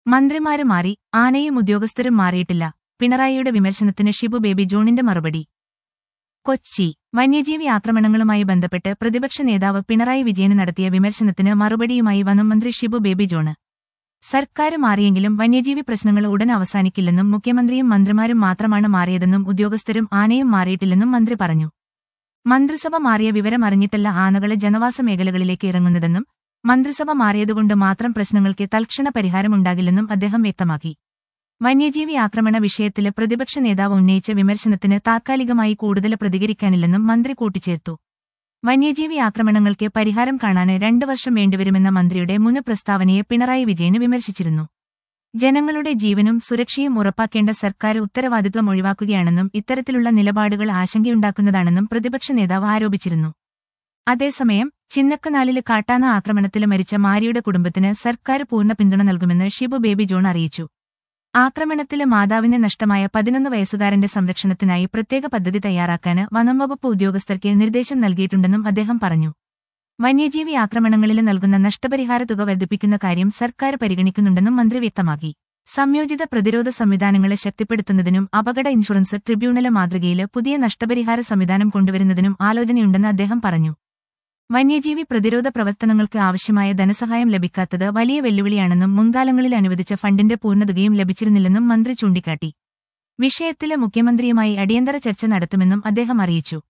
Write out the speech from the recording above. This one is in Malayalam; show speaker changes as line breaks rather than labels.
മന്ത്രിമാര് മാറി ആനയും ഉദ്യോഗസ്ഥരും മാറിയിട്ടില്ല പിണറായിയുടെ വിമർശനത്തിന് ഷിബു ബേബി ജോണിന്റെ മറുപടി കൊച്ചി വന്യജീവി ആക്രമണങ്ങളുമായി ബന്ധപ്പെട്ട് പ്രതിപക്ഷ നേതാവ് പിണറായി വിജയന് നടത്തിയ വിമർശനത്തിന് മറുപടിയുമായി വനം മന്ത്രി ഷിബു ബേബി ജോണ് സർക്കാര് മാറിയെങ്കിലും വന്യജീവി പ്രശ്നങ്ങൾ ഉടൻ അവസാനിക്കില്ലെന്നും മുഖ്യമന്ത്രിയും മന്ത്രിമാരും മാത്രമാണ് മാറിയതെന്നും ഉദ്യോഗസ്ഥരും ആനയും മാറിയിട്ടില്ലെന്നും മന്ത്രി പറഞ്ഞു മന്ത്രിസഭ മാറിയ വിവരം അറിഞ്ഞിട്ടല്ല ആനകളെ ജനവാസ മേഖലകളിലേക്ക് ഇറങ്ങുന്നതെന്നും മന്ത്രിസഭ മാറിയതുകൊണ്ട് മാത്രം പ്രശ്നങ്ങൾക്ക് തൽക്ഷണ പരിഹാരമുണ്ടാകില്ലെന്നും അദ്ദേഹം വ്യക്തമാക്കി വന്യജീവി ആക്രമണ വിഷയത്തില് പ്രതിപക്ഷ നേതാവ് ഉന്നയിച്ച വിമർശനത്തിന് താത്കാലികമായി കൂടുതൽ പ്രതികരിക്കാനില്ലെന്നും മന്ത്രി കൂട്ടിച്ചേർത്തു വന്യജീവി ആക്രമണങ്ങൾക്ക് പരിഹാരം കാണാന് രണ്ടു വർഷം വേണ്ടിവരുമെന്ന മന്ത്രിയുടെ മുൻ പ്രസ്താവനയെ പിണറായി വിജയന് വിമർശിച്ചിരുന്നു ജനങ്ങളുടെ ജീവനും സുരക്ഷയും ഉറപ്പാക്കേണ്ട സർക്കാർ ഉത്തരവാദിത്വം ഒഴിവാക്കുകയാണെന്നും ഇത്തരത്തിലുള്ള നിലപാടുകൾ ആശങ്കയുണ്ടാക്കുന്നതാണെന്നും പ്രതിപക്ഷ നേതാവ് ആരോപിച്ചിരുന്നു അതേസമയം ചിന്നക്കനാലില് കാട്ടാന ആക്രമണത്തിൽ മരിച്ച മാരിയുടെ കുടുംബത്തിന് സർക്കാർ പൂർണ്ണ പിന്തുണ നൽകുമെന്ന് ഷിബു ബേബി ജോൺ അറിയിച്ചു ആക്രമണത്തില് മാതാവിന് നഷ്ടമായ പതിനൊന്ന് വയസ്സുകാരന്റെ സംരക്ഷണത്തിനായി പ്രത്യേക പദ്ധതി തയ്യാറാക്കാന് വനംവകുപ്പ് ഉദ്യോഗസ്ഥർക്ക് നിർദ്ദേശം നൽകിയിട്ടുണ്ടെന്നും അദ്ദേഹം പറഞ്ഞു വന്യജീവി ആക്രമണങ്ങളിൽ നൽകുന്ന നഷ്ടപരിഹാര തുക വർദ്ധിപ്പിക്കുന്ന കാര്യം സർക്കാർ പരിഗണിക്കുന്നുണ്ടെന്നും മന്ത്രി വ്യക്തമാക്കി സംയോജിത പ്രതിരോധ സംവിധാനങ്ങളെ ശക്തിപ്പെടുത്തുന്നതിനും അപകട ഇൻഷുറൻസ് ട്രിബ്യൂണല് മാതൃകയില് പുതിയ നഷ്ടപരിഹാര സംവിധാനം കൊണ്ടുവരുന്നതിനും ആലോചനയുണ്ടെന്ന് അദ്ദേഹം പറഞ്ഞു വന്യജീവി പ്രതിരോധ പ്രവർത്തനങ്ങൾക്ക് ആവശ്യമായ ധനസഹായം ലഭിക്കാത്തത് വലിയ വെല്ലുവിളിയാണെന്നും മുൻകാലങ്ങളിൽ അനുവദിച്ച ഫണ്ടിന്റെ പൂർണ്ണതുകയും ലഭിച്ചിരുന്നില്ലെന്നും മന്ത്രി ചൂണ്ടിക്കാട്ടി വിഷയത്തില് മുഖ്യമന്ത്രിയുമായി അടിയന്തര ചർച്ച നടത്തുമെന്നും അദ്ദേഹം അറിയിച്ചു